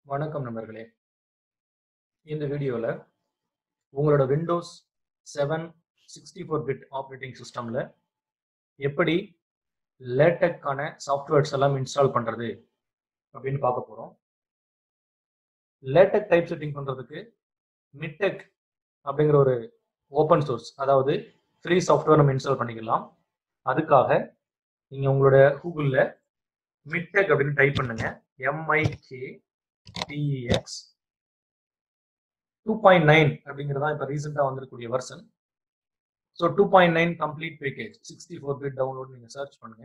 வணக்கம் நண்பர்களே இந்த வீடியோவில் உங்களோட Windows seven sixty four bit operating சிஸ்டமில் எப்படி லேட்டக்கான சாஃப்ட்வேர்ஸ் எல்லாம் இன்ஸ்டால் பண்ணுறது அப்படின்னு பார்க்க போகிறோம் லேட்டக் டைப் செட்டிங் பண்ணுறதுக்கு மிட்டெக் அப்படிங்கிற ஒரு ஓப்பன் சோர்ஸ் அதாவது ஃப்ரீ சாஃப்ட்வேர் நம்ம இன்ஸ்டால் பண்ணிக்கலாம் அதுக்காக நீங்கள் உங்களோட கூகுளில் மிட்டெக் அப்படின்னு டைப் பண்ணுங்க MIK TEX two point nine அப்படிங்கிறது தான் இப்போ ரீசெண்டாக வந்திருக்கக்கூடிய version so two point nine complete package sixty four bit download நீங்கள் சர்ச் பண்ணுங்க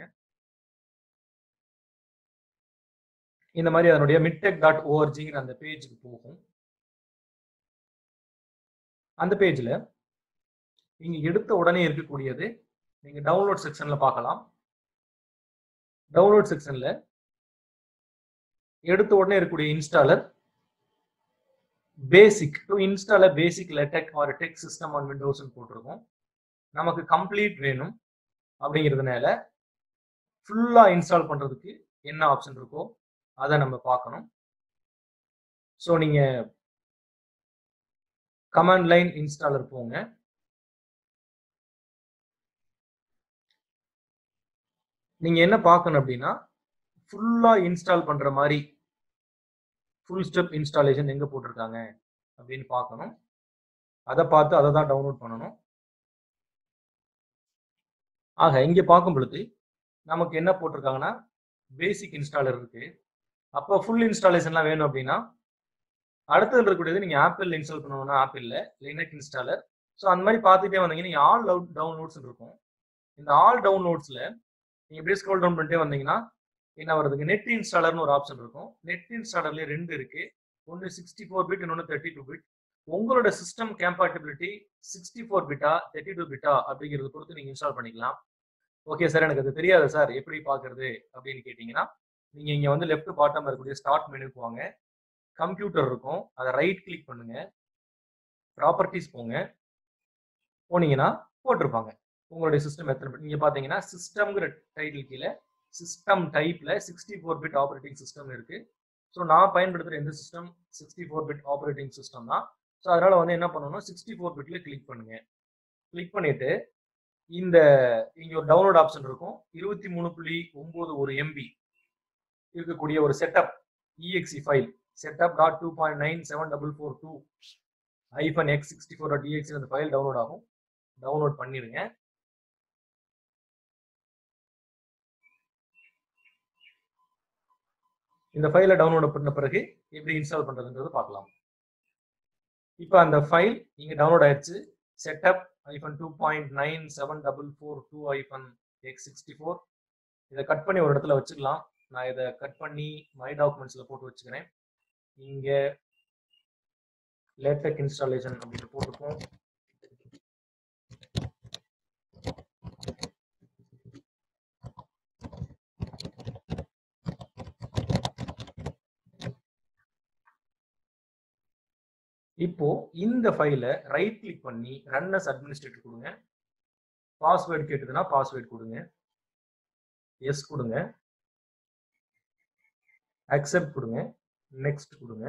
இந்த மாதிரி அதனுடைய மிட்டெக் டாட் ஓஆர்ஜிங்கிற அந்த பேஜுக்கு போகும் அந்த பேஜில் நீங்கள் எடுத்த உடனே இருக்கக்கூடியது நீங்கள் டவுன்லோட் செக்ஷனில் பார்க்கலாம் டவுன்லோட் செக்ஷனில் எடுத்த உடனே இருக்கக்கூடிய installer basic to install basic LaTeX or TeX system on விண்டோஸ்னு போட்டிருக்கோம் நமக்கு கம்ப்ளீட் வேணும் அப்படிங்கிறதுனால ஃபுல்லாக இன்ஸ்டால் பண்ணுறதுக்கு என்ன ஆப்ஷன் இருக்கோ அதை நம்ம பார்க்கணும் ஸோ நீங்கள் கமாண்ட் லைன் இன்ஸ்டாலர் போங்க நீங்கள் என்ன பார்க்கணும் அப்படின்னா ஃபுல்லாக இன்ஸ்டால் பண்ணுற மாதிரி ஃபுல் ஸ்டெப் இன்ஸ்டாலேஷன் எங்கே போட்டிருக்காங்க அப்படின்னு பார்க்கணும் அதை பார்த்து அதை தான் டவுன்லோட் பண்ணணும் ஆக இங்கே பார்க்கும் பொழுது நமக்கு என்ன போட்டிருக்காங்கன்னா பேசிக் இன்ஸ்டாலர் இருக்கு அப்போ ஃபுல் இன்ஸ்டாலேஷன்லாம் வேணும் அப்படின்னா அடுத்தது இருக்கக்கூடியது நீங்கள் ஆப்பிள் இன்ஸ்டால் பண்ணணும்னா ஆப்பிளில் லினக் இன்ஸ்டாலர் ஸோ அந்த மாதிரி பார்த்துட்டே வந்தீங்கன்னா நீங்கள் ஆல் அவுட் டவுன்லோட்ஸ் இருக்கும் இந்த ஆல் டவுன்லோட்ஸில் நீங்கள் இப்படியே ஸ்க்ரோல் டவுன் பண்ணிட்டே வந்தீங்கன்னா என்ன வருதுங்க நெட் இன்ஸ்டாலர்னு ஒரு ஆப்ஷன் இருக்கும் நெட் இன்ஸ்டாலர்லேயே ரெண்டு இருக்கு ஒன்று சிக்ஸ்டி ஃபோர் பிட் இன்னொன்று தேர்ட்டி டூ பிட் உங்களோட சிஸ்டம் கேம்பேட்டபிலிட்டி சிக்ஸ்டி ஃபோர் பிட்டா தேர்ட்டி டூ பிட்டா அப்படிங்கிறத பொறுத்து நீங்கள் இன்ஸ்டால் பண்ணிக்கலாம் ஓகே சார் எனக்கு அது தெரியாது சார் எப்படி பார்க்கறது அப்படின்னு கேட்டிங்கன்னா நீங்கள் இங்கே வந்து லெஃப்ட் பாட்டம் இருக்கக்கூடிய ஸ்டார்ட் மெனுக்கு வாங்க கம்ப்யூட்டர் இருக்கும் அதை ரைட் கிளிக் பண்ணுங்க ப்ராப்பர்ட்டிஸ் போங்க போனீங்கன்னா போட்டிருப்பாங்க உங்களுடைய சிஸ்டம் எத்தனை நீங்கள் பார்த்தீங்கன்னா சிஸ்டம்ங்கிற டைட்டில் கீழே சிஸ்டம் டைப்ல sixty four bit operating system இருக்கு ஸோ நான் பயன்படுத்துகிற எந்த system sixty four bit operating system தான் ஸோ அதனால வந்து என்ன பண்ணணும் சிக்ஸ்டி ஃபோர் பிட்ல கிளிக் பண்ணுங்க கிளிக் பண்ணிட்டு இந்த இங்க ஒரு டவுன்லோட் ஆப்ஷன் இருக்கும் இருபத்தி மூணு புள்ளி ஒன்பது ஒரு எம்பி இருக்கக்கூடிய ஒரு setup EXE file setup dot two point nine seven double four two hyphen X sixty four dot EXE அந்த ஃபைல் டவுன்லோட் ஆகும் டவுன்லோட் பண்ணிடுங்க இந்த ஃபைலை டவுன்லோட் பண்ண பிறகு எப்படி இன்ஸ்டால் பண்றதுன்றது பார்க்கலாம் இப்போ அந்த ஃபைல் இங்க டவுன்லோட் ஆயிடுச்சு setup hyphen two point nine seven double four two hyphen X sixty four இதை கட் பண்ணி ஒரு இடத்துல வச்சுக்கலாம் நான் இதை கட் பண்ணி மை டாக்குமெண்ட்ஸில் போட்டு வச்சுக்கிறேன் இங்கே லேட்டக் இன்ஸ்டாலேஷன் அப்படின்னு போட்டுப்போம் இப்போ இந்த ஃபைலை ரைட் கிளிக் பண்ணி ரன் அஸ் அட்மினிஸ்ட்ரேட்டர் கொடுங்க பாஸ்வேர்டு கேட்டதுன்னா பாஸ்வேர்டு கொடுங்க எஸ் கொடுங்க அக்செப்ட் கொடுங்க நெக்ஸ்ட் கொடுங்க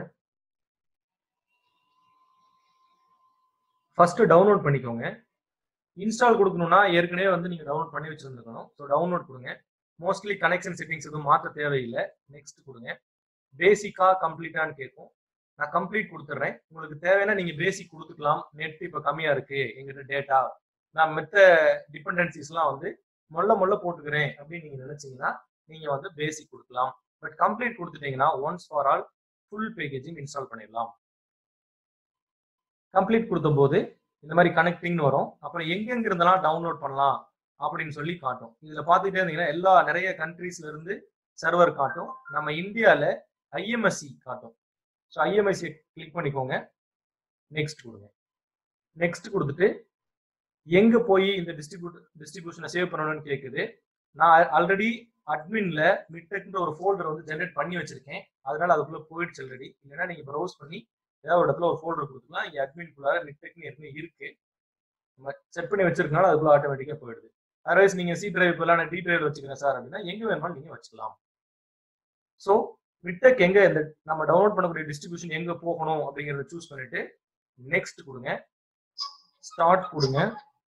ஃபர்ஸ்ட் டவுன்லோட் பண்ணிக்கோங்க இன்ஸ்டால் கொடுக்கணும்னா ஏற்கனவே வந்து நீங்க டவுன்லோட் பண்ணி வச்சிருந்துக்கணும் ஸோ டவுன்லோட் கொடுங்க மோஸ்ட்லி கனெக்ஷன் செட்டிங்ஸ் எதுவும் மாற்ற தேவையில்லை நெக்ஸ்ட் கொடுங்க பேசிக்கா கம்ப்ளீட்டான்னு கேட்கும் நான் கம்ப்ளீட் கொடுத்துட்றேன் உங்களுக்கு தேவைன்னா நீங்க பேசிக் கொடுத்துக்கலாம் நெட் இப்போ கம்மியா இருக்கு எங்கிட்ட டேட்டா நான் மெத்த டிபெண்டன்சிஸ்லாம் வந்து மொல்ல மொல்ல போட்டுக்கிறேன் அப்படின்னு நீங்க நினைச்சீங்கன்னா நீங்க வந்து பேசிக் கொடுக்கலாம் பட் கம்ப்ளீட் கொடுத்துட்டீங்கன்னா once for all full packaging install பண்ணிடலாம் கம்ப்ளீட் கொடுத்த போது இந்த மாதிரி கனெக்டிங்னு வரும் அப்புறம் எங்கெங்க இருந்தெல்லாம் டவுன்லோட் பண்ணலாம் அப்படின்னு சொல்லி காட்டும் இதுல பார்த்துட்டே இருந்தீங்கன்னா எல்லா நிறைய கண்ட்ரீஸ்ல இருந்து சர்வர் காட்டும் நம்ம இந்தியாவில் ஐஎம்எஸ்சி காட்டும் ஸோ ஐஎம்ஐசி கிளிக் பண்ணிக்கோங்க நெக்ஸ்ட் கொடுங்க நெக்ஸ்ட் கொடுத்துட்டு எங்க போய் இந்த டிஸ்ட்ரிபியூட் டிஸ்ட்ரிபியூஷனை சேவ் பண்ணணும்னு கேட்குது நான் ஆல்ரெடி அட்மின்ல மிட்டெக்ன்ற ஒரு ஃபோல்டர் வந்து ஜென்ரேட் பண்ணி வச்சிருக்கேன் அதனால அதுக்குள்ள போயிடுச்சு ஆல்ரெடி இல்லைன்னா நீங்க ப்ரௌஸ் பண்ணி ஏதாவது ஒரு இடத்துல ஒரு ஃபோல்டர் கொடுத்துக்கலாம் இங்கே அட்மின்குள்ளார மிட்டெக்னு ஏற்கனவே இருக்கு நம்ம செட் பண்ணி வச்சிருக்கனால அதுக்குள்ள ஆட்டோமேட்டிக்காக போயிடுது அதர்வைஸ் நீங்க சி டிரைவ் பதிலாக நான் டி டிரைவ் வச்சுக்கிறேன் சார் அப்படின்னா எங்க வேணுமாலும் நீங்க வச்சுக்கலாம் ஸோ மிட்டக் எங்க இந்த நம்ம டவுன்லோட் பண்ணக்கூடிய டிஸ்ட்ரிபியூஷன் எங்க போகணும் அப்படிங்கறத சூஸ் பண்ணிட்டு நெக்ஸ்ட் கொடுங்க ஸ்டார்ட் கொடுங்க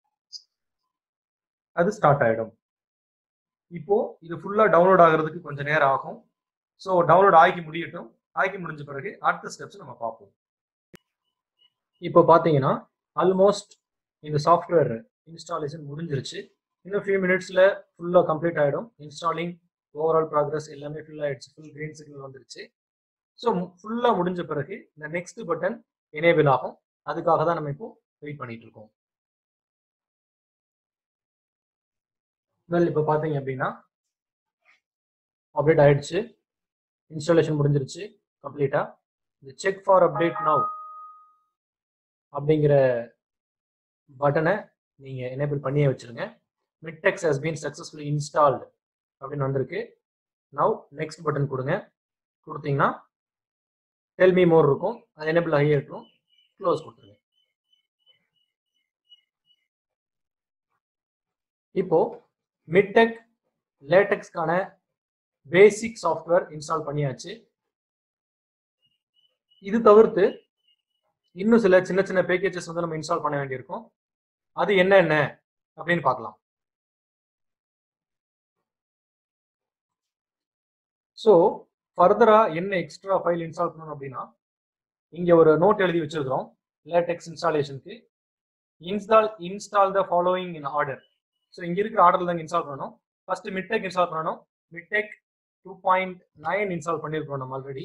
அது ஸ்டார்ட் ஆயிடும் இப்போ இது ஃபுல்லா டவுன்லோட் ஆகுறதுக்கு கொஞ்சம் நேரம் ஆகும் ஸோ டவுன்லோட் ஆகி முடியட்டும் ஆகி முடிஞ்ச பிறகு அடுத்த ஸ்டெப்ஸ் நம்ம பார்ப்போம் இப்போ பார்த்தீங்கன்னா ஆல்மோஸ்ட் இந்த சாஃப்ட்வேர் இன்ஸ்டாலேஷன் முடிஞ்சிருச்சு இன்னும் ஃபியூ மினிட்ஸில் ஃபுல்லாக கம்ப்ளீட் ஆகிடும் இன்ஸ்டாலிங் ஓவரால் ப்ராக்ரஸ் எல்லாமே ஃபுல் ஆயிடுச்சு ஃபுல் கிரீன் சிக்னல் வந்துருச்சு ஸோ ஃபுல்லாக முடிஞ்ச பிறகு இந்த நெக்ஸ்ட் பட்டன் எனேபிள் ஆகும் அதுக்காக தான் நம்ம இப்போ வெயிட் பண்ணிட்டு இருக்கோம் வெல் இப்போ பார்த்தீங்க அப்படின்னா அப்டேட் ஆயிடுச்சு இன்ஸ்டாலேஷன் முடிஞ்சிருச்சு கம்ப்ளீட்டா இந்த செக் ஃபார் அப்டேட் நவ் அப்படிங்கிற பட்டனை நீங்க எனேபிள் பண்ணியே வச்சிருங்க MiKTeX has been successfully installed அப்படின்னு வந்திருக்கு நவ் நெக்ஸ்ட் பட்டன் கொடுங்க கொடுத்தீங்கன்னா டெல்மி மோர் இருக்கும் அது எனேபிள் ஆகியே இருக்கும் க்ளோஸ் கொடுத்துருங்க இப்போ மிட்டெக் லேட்டெக்ஸ்க்கான பேசிக் சாஃப்ட்வேர் இன்ஸ்டால் பண்ணியாச்சு இது தவிர்த்து இன்னும் சில சின்ன சின்ன பேக்கேஜஸ் வந்து நம்ம இன்ஸ்டால் பண்ண வேண்டியிருக்கும் அது என்னென்ன அப்படின்னு பார்க்கலாம் ஸோ ஃபர்தரா என்ன எக்ஸ்ட்ரா ஃபைல் இன்ஸ்டால் பண்ணணும் அப்படின்னா இங்க ஒரு நோட் எழுதி வச்சிருக்கிறோம் லேட்டெக்ஸ் இன்ஸ்டாலேஷனுக்கு install install the following in order so இங்க இருக்கிற ஆர்டர்ல தான் இன்ஸ்டால் பண்ணணும் ஃபர்ஸ்ட் மிட்டெக் இன்ஸ்டால் பண்ணணும் MiKTeX two point nine install பண்ணியிருக்கிறோம் நம்ம ஆல்ரெடி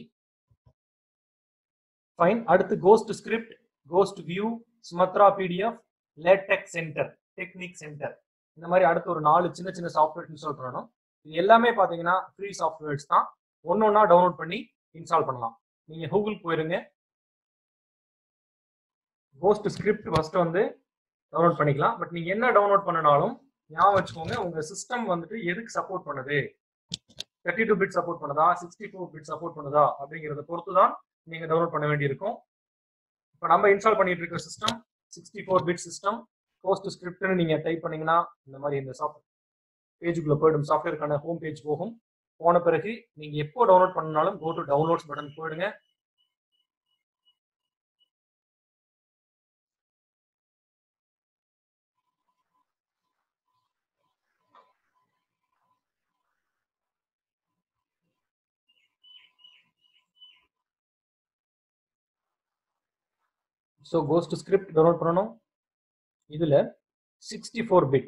ஃபைன் அடுத்து ghost script ghost view Sumatra PDF LaTeX center technic center இந்த மாதிரி அடுத்து ஒரு நாலு சின்ன சின்ன சாஃப்ட்வேர் இன்ஸ்டால் பண்ணணும் இது எல்லாமே பார்த்தீங்கன்னா ஃப்ரீ சாஃப்ட்வேர்ஸ் தான் ஒன்று ஒன்றா டவுன்லோட் பண்ணி இன்ஸ்டால் பண்ணலாம் நீங்கள் கூகுள் போயிருங்க கோஸ்ட் ஸ்கிரிப்ட் ஃபர்ஸ்ட் வந்து டவுன்லோட் பண்ணிக்கலாம் பட் நீங்கள் என்ன டவுன்லோட் பண்ணினாலும் ஞாபகம் வச்சுக்கோங்க உங்கள் சிஸ்டம் வந்துட்டு எதுக்கு சப்போர்ட் பண்ணுது தேர்ட்டி டூ பிட் சப்போர்ட் பண்ணுதா சிக்ஸ்டி ஃபோர் பிட் சப்போர்ட் பண்ணுதா அப்படிங்கிறத பொறுத்து தான் நீங்கள் டவுன்லோட் பண்ண வேண்டியிருக்கும் இப்போ நம்ம இன்ஸ்டால் பண்ணிட்டு இருக்க system sixty four bit system ghost ஸ்கிரிப்ட்னு நீங்கள் டைப் பண்ணீங்கன்னா இந்த மாதிரி இந்த சாஃப்ட் பேஜுக்குள்ள போயிடும் சாஃப்ட்வேருக்கான ஹோம் பேஜ் போகும் போன பிறகு நீங்கள் எப்போ டவுன்லோட் பண்ணாலும் கோ டு டவுன்லோட்ஸ் பட்டன் போயிடுங்க ஸோ கோஸ்ட் ஸ்கிரிப்ட் டவுன்லோட் பண்ணணும் இதில் சிக்ஸ்டி ஃபோர் பிட்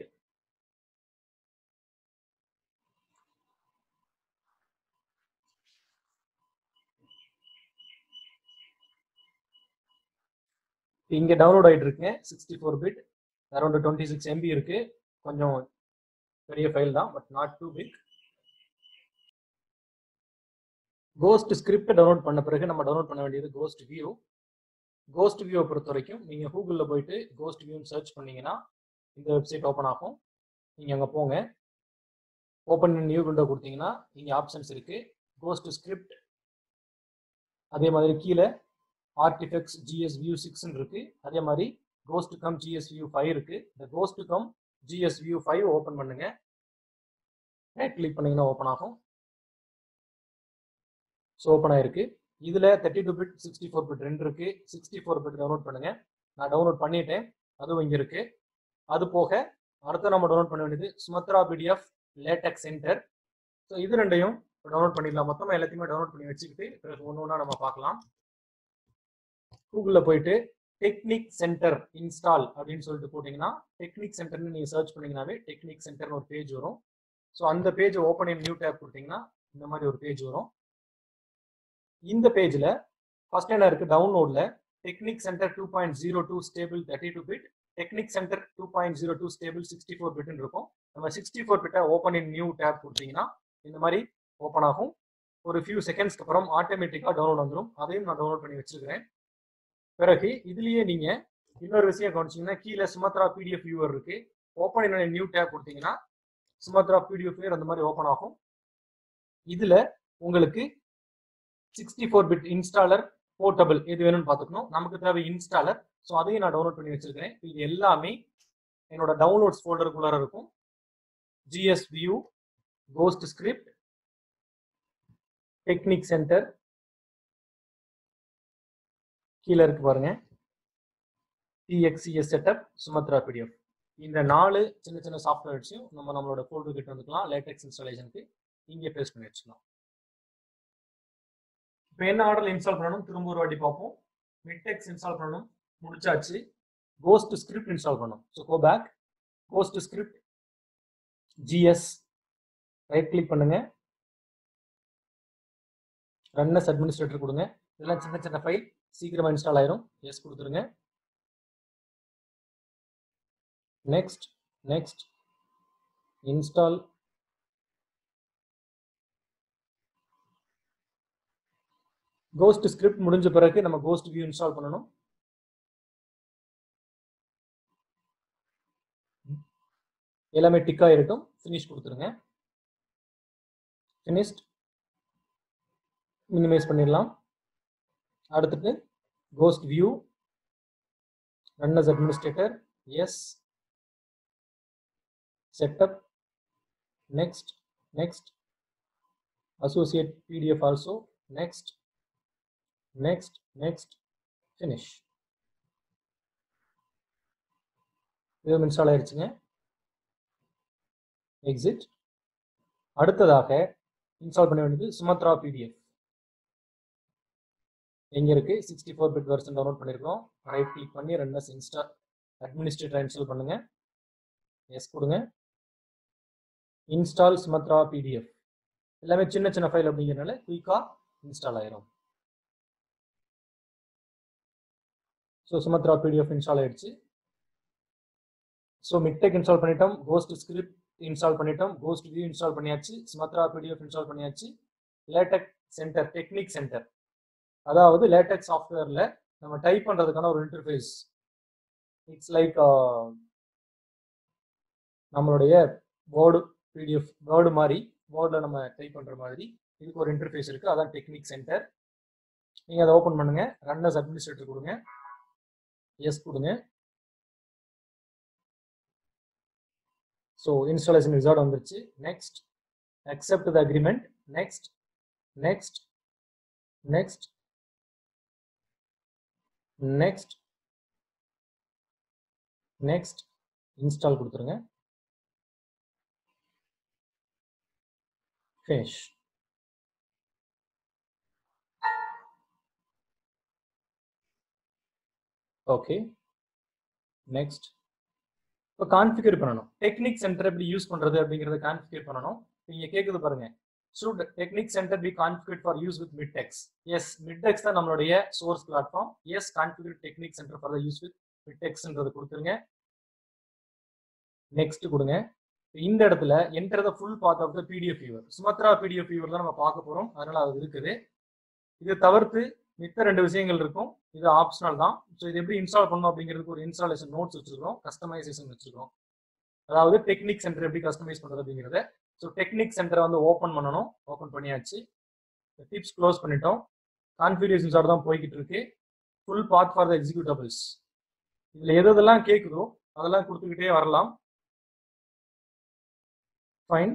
இங்கே டவுன்லோட் ஆகிட்டு இருக்குங்க sixty four bit around twenty six MB இருக்கு கொஞ்சம் பெரிய ஃபைல் தான் but not too big ghost script download பண்ண பிறகு நம்ம டவுன்லோட் பண்ண வேண்டியது கோஸ்ட் வியூ கோஸ்ட் வியூவை பொறுத்த வரைக்கும் நீங்கள் கூகுளில் போயிட்டு கோஸ்ட் வியூன்னு சர்ச் பண்ணீங்கன்னா இந்த வெப்சைட் ஓப்பன் ஆகும் நீங்கள் அங்கே போங்க ஓப்பன் நியூ விண்டோ கொடுத்தீங்கன்னா இங்கே ஆப்ஷன்ஸ் இருக்குது கோஸ்ட் ஸ்கிரிப்ட் அதே மாதிரி கீழே ஆர்டிஃபெக்ட்ஸ் ஜிஎஸ் வியூ சிக்ஸ்ன்னு இருக்கு அதே மாதிரி ghost gum GS view five இருக்கு இந்த ghost gum GS view five open பண்ணுங்க ரைட் கிளிக் பண்ணீங்கன்னா ஓப்பன் ஆகும் ஸோ ஓப்பன் ஆயிருக்கு இதில் thirty two bit sixty four bit ரெண்டு இருக்கு சிக்ஸ்டி ஃபோர் பிட் டவுன்லோட் பண்ணுங்க நான் டவுன்லோட் பண்ணிட்டேன் அதுவும் இங்கே இருக்கு அது போக அடுத்து நம்ம டவுன்லோட் பண்ண வேண்டியது Sumatra PDF LaTeX center so இது ரெண்டையும் டவுன்லோட் பண்ணிடலாம் மொத்தமாக எல்லாத்தையுமே டவுன்லோட் பண்ணி வச்சுக்கிட்டு பிறகு ஒன்று ஒன்றா நம்ம பார்க்கலாம் கூகுளில் போயிட்டு டெக்னிக் சென்டர் இன்ஸ்டால் அப்படின்னு சொல்லிட்டு போட்டிங்கன்னா டெக்னிக் சென்டர்னு நீங்கள் சர்ச் பண்ணிங்கனாவே டெக்னிக் சென்டர்னு ஒரு பேஜ் வரும் ஸோ அந்த page open in new tab கொடுத்தீங்கன்னா இந்த மாதிரி ஒரு பேஜ் வரும் இந்த பேஜில் ஃபர்ஸ்ட் என்ன இருக்குது டவுன்லோடில் technic center two point zero two stable thirty two bit technic center two point zero two stable sixty four பிட்னு இருக்கும் நம்ம சிக்ஸ்டி ஃபோர் பிட்டை ஓப்பன் இன் நியூ டேப் கொடுத்தீங்கன்னா இந்த மாதிரி ஓப்பன் ஆகும் ஒரு ஃபியூ செகண்ட்ஸ்க்கு அப்புறம் ஆட்டோமேட்டிக்காக டவுன்லோட் வந்துடும் அதையும் நான் டவுன்லோட் பண்ணி வச்சிருக்கிறேன் பிறகு இதுலயே நீங்க இன்னொரு விஷயம் கவனிச்சீங்கன்னா கீழே சுமத்ரா பிடிஎஃப் வியூவர் இருக்கு ஓப்பன் என்ன நியூ டேப் கொடுத்தீங்கன்னா சுமத்ரா பிடிஎஃப் வியூவர் அந்த மாதிரி ஓப்பன் ஆகும் இதுல உங்களுக்கு sixty four bit installer portable எது வேணும்னு பார்த்துக்கணும் நமக்கு தேவை இன்ஸ்டாலர் ஸோ அதையும் நான் டவுன்லோட் பண்ணி வச்சிருக்கிறேன் இது எல்லாமே என்னோட டவுன்லோட்ஸ் ஃபோல்டருக்குள்ளார இருக்கும் GS view ghost script technic center கீழே இருக்கு பாருங்க டிஎக்சிஎஸ் செட்டப் சுமத்ரா பிடிஎஃப் இந்த நாலு சின்ன சின்ன சாஃப்ட்வேர்ஸையும் நம்ம நம்மளோட ஃபோல்டர் கிட்ட வந்துக்கலாம் லேட்டெக்ஸ் இன்ஸ்டாலேஷனுக்கு இங்கே பேஸ்ட் பண்ணி வச்சுக்கலாம் இப்போ என்ன ஆர்டர்ல இன்ஸ்டால் பண்ணணும் திரும்ப ஒரு வாட்டி பார்ப்போம் மிட்டெக்ஸ் இன்ஸ்டால் பண்ணணும் முடிச்சாச்சு கோஸ்ட் ஸ்கிரிப்ட் இன்ஸ்டால் பண்ணணும் so go back ghost script GS right click பண்ணுங்க ரன்னஸ் அட்மினிஸ்ட்ரேட்டர் கொடுங்க இதெல்லாம் சின்ன சின்ன ஃபைல் சீக்கிரமா இன்ஸ்டால் ஆயிரும் எஸ் கொடுத்துருங்க next next install ghost script முடிஞ்ச பிறகு நம்ம கோஸ்ட் வியூ இன்ஸ்டால் பண்ணணும் எல்லாமே டிக் ஆயிருட்டும் ஃபினிஷ் கொடுத்துருங்க ஃபினிஷ்ட் மினிமைஸ் பண்ணிடலாம் அடுத்துட்டு ghost view run as administrator yes setup next next associate PDF also next next next finish இதுவும் இன்ஸ்டால் ஆயிடுச்சுங்க எக்ஸிட் அடுத்ததாக இன்ஸ்டால் பண்ண வேண்டியது சுமத்ரா பிடிஎஃப் எங்க இருக்கு sixty four bit version download பண்ணிருக்கோம் ரைட் கிளிக் பண்ணி ரெண்டு இன்ஸ்டா அட்மினிஸ்ட்ரேட்டர் இன்ஸ்டால் பண்ணுங்க எஸ் கொடுங்க இன்ஸ்டால் சுமத்ரா பிடிஎஃப் எல்லாமே சின்ன சின்ன ஃபைல் அப்படிங்கிறனால குயிக்கா இன்ஸ்டால் ஆயிரும் ஸோ சுமத்ரா பிடிஎஃப் இன்ஸ்டால் ஆயிடுச்சு ஸோ மிக்டெக் இன்ஸ்டால் பண்ணிட்டோம் கோஸ்ட் ஸ்கிரிப்ட் இன்ஸ்டால் பண்ணிட்டோம் கோஸ்ட் வியூ இன்ஸ்டால் பண்ணியாச்சு சுமத்ரா பிடிஎஃப் இன்ஸ்டால் பண்ணியாச்சு லேட்டக் சென்டர் டெக்னிக் சென்டர் அதாவது லேட்டக் சாஃப்ட்வேர்ல நம்ம டைப் பண்றதுக்கான ஒரு இன்டர்ஃபேஸ் இட்ஸ் லைக் நம்மளுடைய வேர்டு பிடிஎஃப் வேர்டு மாதிரி வேர்டில் நம்ம டைப் பண்ற மாதிரி இதுக்கு ஒரு இன்டர்ஃபேஸ் இருக்கு அதான் டெக்னிக் சென்டர் நீங்க அதை ஓப்பன் பண்ணுங்க ரன்னர்ஸ் அட்மினிஸ்ட்ரேட்டர் கொடுங்க எஸ் கொடுங்க ஸோ இன்ஸ்டாலேஷன் ரிசார்ட் வந்துருச்சு next accept the agreement next next next next next install கொடுத்துருங்க ஃபினிஷ் ஓகே நெக்ஸ்ட் இப்போ கான்ஃபிகர் பண்ணணும் டெக்னிக் சென்டர் எப்படி யூஸ் பண்றது அப்படிங்கறத கான்ஃபிகர் பண்ணணும் நீங்க கேக்குது பாருங்க should technic center be configure for use with MiKTeX yes MiKTeX தான் நம்மளுடைய source platform yes configure technic center for use with மிட்டெக்ஸ்ன்றது கொடுத்துருங்க நெக்ஸ்ட் கொடுங்க இந்த இடத்துல enter the full path of the PDF viewer Sumatra PDF viewer தான் நம்ம பார்க்க போறோம் அதனால அது இருக்குது இதை தவிர்த்து மித்த ரெண்டு விஷயங்கள் இருக்கும் இது ஆப்ஷனல் தான் ஸோ இது எப்படி இன்ஸ்டால் பண்ணணும் அப்படிங்கிறதுக்கு ஒரு இன்ஸ்டாலேஷன் நோட்ஸ் வச்சிருக்கோம் கஸ்டமைசேஷன் வச்சிருக்கோம் அதாவது டெக்னிக் சென்டர் எப்படி கஸ்டமைஸ் பண்றது அப்படிங்கிறத ஸோ டெக்னிக் சென்டரை வந்து ஓப்பன் பண்ணணும் ஓப்பன் பண்ணியாச்சு டிப்ஸ் க்ளோஸ் பண்ணிட்டோம் கான்ஃபிகரேஷன்ஸ் தான் போய்கிட்டு இருக்கு ஃபுல் பாத் ஃபார் த எக்ஸிக்யூட்டபிள்ஸ் இதுல எது எதெல்லாம் கேட்குதோ அதெல்லாம் கொடுத்துக்கிட்டே வரலாம் ஃபைன்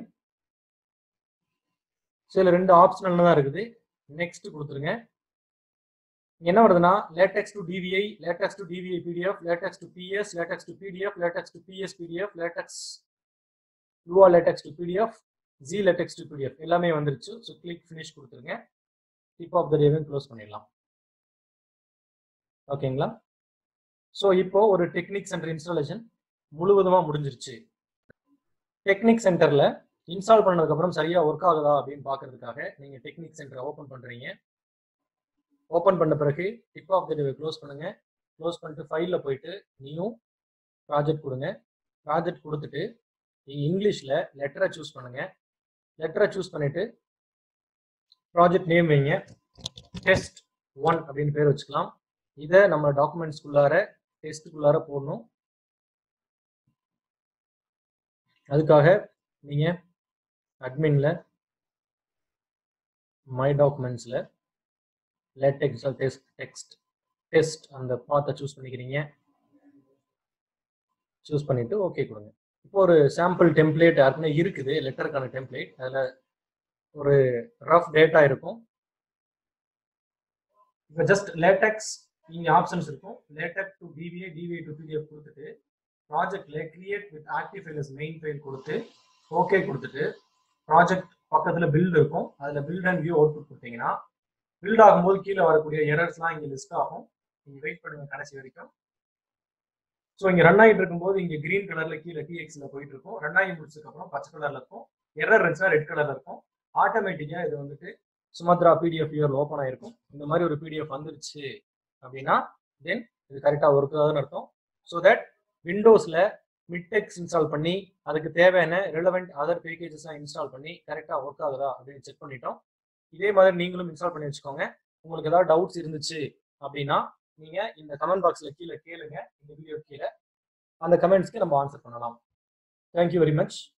சில ரெண்டு ஆப்ஷனல் தான் இருக்குது நெக்ஸ்ட் கொடுத்துருங்க என்ன வருதுன்னா LaTeX to DVI LaTeX to DVI PDF LaTeX to PS LaTeX to PDF LaTeX to PS PDF LaTeX Lua LaTeX to PDF G LaTeX to PDF எல்லாமே வந்துருச்சு ஸோ கிளிக் ஃபினிஷ் கொடுத்துருங்க tip of the டேவையும் close பண்ணிடலாம் ஓகேங்களா so இப்போ ஒரு technique centre installation முழுவதுமாக முடிஞ்சிருச்சு டெக்னிக் சென்டரில் இன்ஸ்டால் பண்ணதுக்கப்புறம் சரியாக ஒர்க் ஆகுதா அப்படின்னு பார்க்கறதுக்காக நீங்கள் டெக்னிக் சென்டரை ஓப்பன் பண்ணுறீங்க ஓப்பன் பண்ண பிறகு டிப் ஆஃப் த டேவை க்ளோஸ் பண்ணுங்க க்ளோஸ் பண்ணிட்டு ஃபைலில் போயிட்டு நியூ ப்ராஜெக்ட் கொடுங்க ப்ராஜெக்ட் கொடுத்துட்டு நீங்கள் இங்கிலீஷில் லெட்டரை சூஸ் பண்ணுங்க லெட்டரை சூஸ் பண்ணிட்டு ப்ராஜெக்ட் நேம் வைங்க டெஸ்ட் ஒன் அப்படின்னு பேர் வச்சுக்கலாம் இதை நம்ம டாக்குமெண்ட்ஸ்குள்ளார டெஸ்ட்டுக்குள்ளார போடணும் அதுக்காக நீங்கள் அட்மினில் மை டாக்குமெண்ட்ஸில் லேட்டெக்ஸ் டெஸ்ட் டெக்ஸ்ட் டெஸ்ட் அந்த பாத்தை சூஸ் பண்ணிக்கிறீங்க சூஸ் பண்ணிட்டு ஓகே கொடுங்க இப்போ ஒரு சாம்பிள் டெம்ப்ளேட் ஏற்கனவே இருக்குது லெட்டருக்கான டெம்ப்ளேட் அதில் ஒரு ரஃப் டேட்டா இருக்கும் இப்போ ஜஸ்ட் லேட்டெக்ஸ் இங்கே ஆப்ஷன்ஸ் இருக்கும் LaTeX to DVI DVI to PDF கொடுத்துட்டு ப்ராஜெக்ட்ல create with active file main file கொடுத்து ஓகே கொடுத்துட்டு ப்ராஜெக்ட் பக்கத்தில் பில்ட் இருக்கும் அதில் பில்ட் அண்ட் வியூ அவுட்புட் கொடுத்தீங்கன்னா பில்ட் ஆகும்போது கீழே வரக்கூடிய எரர்ஸ்லாம் இங்கே லிஸ்ட் ஆகும் நீங்கள் வெயிட் பண்ணுங்க கடைசி வரைக்கும் ஸோ இங்கே ரன் ஆகிட்டு இருக்கும்போது இங்கே கிரீன் கலரில் கீழே டிஎக்ஸ்ல போயிட்டு இருக்கும் ரன் ஆகி முடிச்சதுக்கப்புறம் பச்சை கலரில் இருக்கும் எரர் இருந்துச்சுன்னா ரெட் கலரில் இருக்கும் ஆட்டோமேட்டிக்காக இது வந்துட்டு சுமத்ரா பிடிஎஃப் இயர் ஓப்பன் ஆயிருக்கும் இந்த மாதிரி ஒரு பிடிஎஃப் வந்துருச்சு அப்படின்னா தென் இது கரெக்டாக ஒர்க் ஆகுதுன்னு அர்த்தம் ஸோ தட் விண்டோஸில் மிட்டெக்ஸ் இன்ஸ்டால் பண்ணி அதுக்கு தேவையான ரெலவெண்ட் அதர் பேக்கேஜஸ்லாம் இன்ஸ்டால் பண்ணி கரெக்டாக ஒர்க் ஆகுதா அப்படின்னு செக் பண்ணிட்டோம் இதே மாதிரி நீங்களும் இன்ஸ்டால் பண்ணி வச்சுக்கோங்க உங்களுக்கு ஏதாவது டவுட்ஸ் இருந்துச்சு அப்படின்னா நீங்கள் இந்த கமெண்ட் பாக்ஸில் கீழே கேளுங்க இந்த வீடியோ கீழே அந்த கமெண்ட்ஸ்க்கு நம்ம ஆன்சர் பண்ணலாம் தேங்க்யூ வெரி மச்